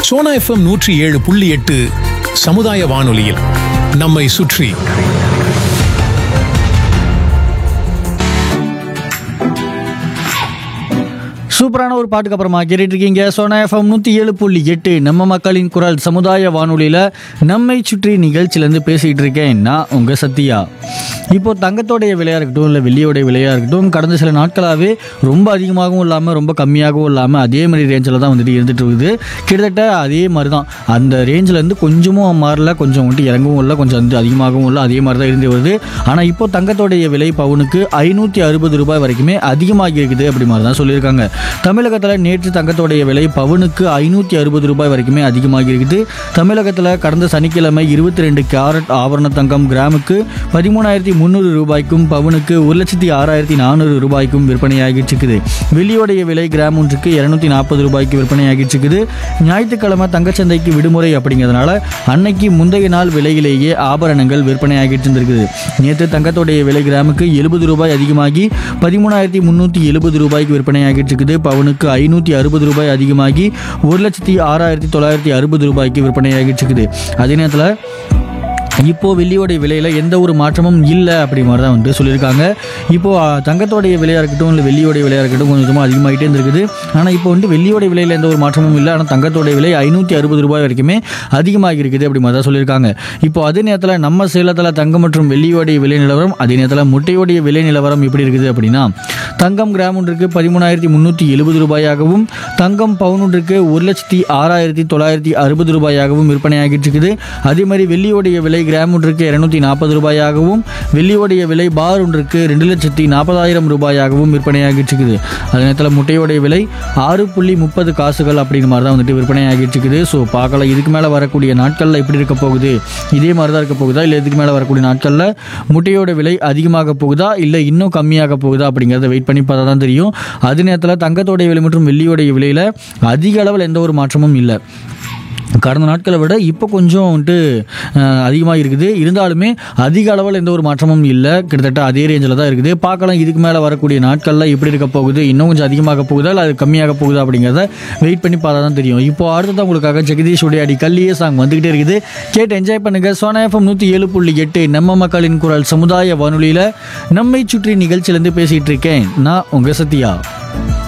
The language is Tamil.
சோனா எஃப்எம் நூற்றி ஏழு புள்ளி எட்டு சமுதாய வானொலியில் நம்மை சுற்றி சூப்பரான ஒரு பாட்டுக்கு அப்புறமா கேட்டுட்டு இருக்கீங்க சோனா எஃப்எம் நூற்றி ஏழு புள்ளி எட்டு நம்ம மக்களின் குரல் சமுதாய வானொலியில் நம்மை சுற்றி நிகழ்ச்சியிலேருந்து பேசிகிட்டு இருக்கேன் நான் உங்கள் சத்யா இப்போ தங்கத்தோடைய விலையாக இருக்கட்டும் இல்லை வெள்ளியோடைய விலையாக இருக்கட்டும் கடந்த சில நாட்களாகவே ரொம்ப அதிகமாகவும் இல்லாமல் ரொம்ப கம்மியாகவும் இல்லாமல் அதே மாதிரி ரேஞ்சில் தான் வந்துட்டு இருந்துட்டு இருக்குது கிட்டத்தட்ட அதே மாதிரி தான் அந்த ரேஞ்சிலேருந்து கொஞ்சமும் மாறல கொஞ்சம் வந்துட்டு இறங்கவும் இல்லை கொஞ்சம் வந்து அதிகமாகவும் இல்லை அதே மாதிரி தான் இருந்து வருது ஆனால் இப்போ தங்கத்தோடைய விலை பவுனுக்கு ஐநூற்றி அறுபது ரூபாய் வரைக்குமே அதிகமாகி இருக்குது அப்படி மாதிரி தான் சொல்லியிருக்காங்க தமிழகத்தில் நேற்று தங்கத்தோடைய விலை பவுனுக்கு ஐநூற்றி அறுபது ரூபாய் வரைக்குமே அதிகமாகி இருக்குது தமிழகத்தில் கடந்த சனிக்கிழமை இருபத்தி ரெண்டு கேரட் ஆபரண தங்கம் கிராமுக்கு பதிமூணாயிரத்தி முந்நூறு ரூபாய்க்கும் பவுனுக்கு ஒரு லட்சத்தி ஆறாயிரத்தி நானூறு ரூபாய்க்கும் விற்பனையாகிட்டு இருக்குது வெள்ளியோடைய விலை கிராம் ஒன்றுக்கு இரநூத்தி நாற்பது ரூபாய்க்கு விற்பனையாகிட்டு இருக்குது ஞாயிற்றுக்கிழமை தங்கச்சந்தைக்கு விடுமுறை அப்படிங்கிறதுனால அன்னைக்கு முந்தைய நாள் விலையிலேயே ஆபரணங்கள் விற்பனையாகிட்டு இருந்திருக்குது நேற்று தங்கத்தோடைய விலை கிராமுக்கு எழுபது ரூபாய் அதிகமாகி பதிமூணாயிரத்தி முந்நூற்றி எழுபது ரூபாய்க்கு விற்பனையாகிட்டு இருக்குது பவுனுக்கு ஐநூற்றி அறுபது ரூபாய் அதிகமாகி ஒரு லட்சத்தி ஆறாயிரத்தி தொள்ளாயிரத்தி அறுபது ரூபாய்க்கு விற்பனையாகிட்டு இருக்குது அதே நேரத்தில் இப்போ வெள்ளியோடைய விலையில் எந்த ஒரு மாற்றமும் இல்லை அப்படி மாதிரி தான் வந்து சொல்லியிருக்காங்க இப்போ ஆ, தங்கத்தோடைய விலையாக இருக்கட்டும் இல்லை வெள்ளியோடைய விலையாக இருக்கட்டும் கொஞ்சம் கொஞ்சமாக அதிகமாகிட்டே இருந்திருக்குது ஆனால் இப்போ வந்து வெள்ளியோடைய விலையில் எந்த ஒரு மாற்றமும் இல்லை ஆனால் தங்கத்தோடைய விலை ஐநூற்றி அறுபது ரூபாய் வரைக்குமே அதிகமாகி இருக்குது அப்படி மாதிரி தான் சொல்லியிருக்காங்க இப்போ அதே நேரத்தில் நம்ம சேலத்தில் தங்கம் மற்றும் வெள்ளியோடைய விலை நிலவரம் அதே நேரத்தில் முட்டையோடைய விலை நிலவரம் எப்படி இருக்குது அப்படின்னா தங்கம் கிராம் ஒன்றுக்கு பதிமூணாயிரத்தி முந்நூற்றி எழுபது ரூபாயாகவும் தங்கம் பவுன் ஒன்றுக்கு ஒரு லட்சத்தி ஆறாயிரத்தி தொள்ளாயிரத்தி அறுபது ரூபாயாகவும் விற்பனையாகிட்டு இருக்குது அதே மாதிரி வெள்ளியோடைய விலை கிராம் ஒன்றுக்கு இரநூத்தி நாற்பது ரூபாயாகவும் வெள்ளியோடைய விலை பார் ஒன்றுக்கு ரெண்டு லட்சத்தி நாற்பதாயிரம் ரூபாயாகவும் விற்பனையாகிட்டு இருக்குது அதே நேரத்தில் முட்டையோடைய விலை ஆறு புள்ளி முப்பது காசுகள் அப்படிங்கிற மாதிரி தான் வந்துட்டு விற்பனையாகிட்டு இருக்குது ஸோ பார்க்கலாம் இதுக்கு மேலே வரக்கூடிய நாட்களில் எப்படி இருக்க போகுது இதே மாதிரி தான் இருக்க போகுதா இல்லை இதுக்கு மேலே வரக்கூடிய நாட்களில் முட்டையோட விலை அதிகமாக போகுதா இல்லை இன்னும் கம்மியாக போகுதா அப்படிங்கிறத வெயிட் பண்ணி பார்த்தா தான் தெரியும் அதே நேரத்தில் தங்கத்தோடைய விலை மற்றும் வெள்ளியோடைய விலையில் அதிக அளவில் எந்த ஒரு மாற்றமும் இல்லை கடந்த நாட்களை விட இப்போ கொஞ்சம் வந்துட்டு அதிகமாக இருக்குது இருந்தாலுமே அதிக அளவில் எந்த ஒரு மாற்றமும் இல்லை கிட்டத்தட்ட அதே ரேஞ்சில் தான் இருக்குது பார்க்கலாம் இதுக்கு மேலே வரக்கூடிய நாட்களில் எப்படி இருக்க போகுது இன்னும் கொஞ்சம் அதிகமாக போகுதா இல்லை அது கம்மியாக போகுதா அப்படிங்கிறத வெயிட் பண்ணி பார்த்தா தான் தெரியும் இப்போ அடுத்ததான் உங்களுக்காக ஜெகதீஷ் உடைய அடி கல்லியே சாங் வந்துகிட்டே இருக்குது கேட்டு என்ஜாய் பண்ணுங்க சோனா எஃப்எம் நூற்றி ஏழு புள்ளி எட்டு நம்ம மக்களின் குரல் சமுதாய வானொலியில் நம்மை சுற்றி நிகழ்ச்சியிலேருந்து பேசிகிட்டு இருக்கேன் நான் உங்கள் சத்யா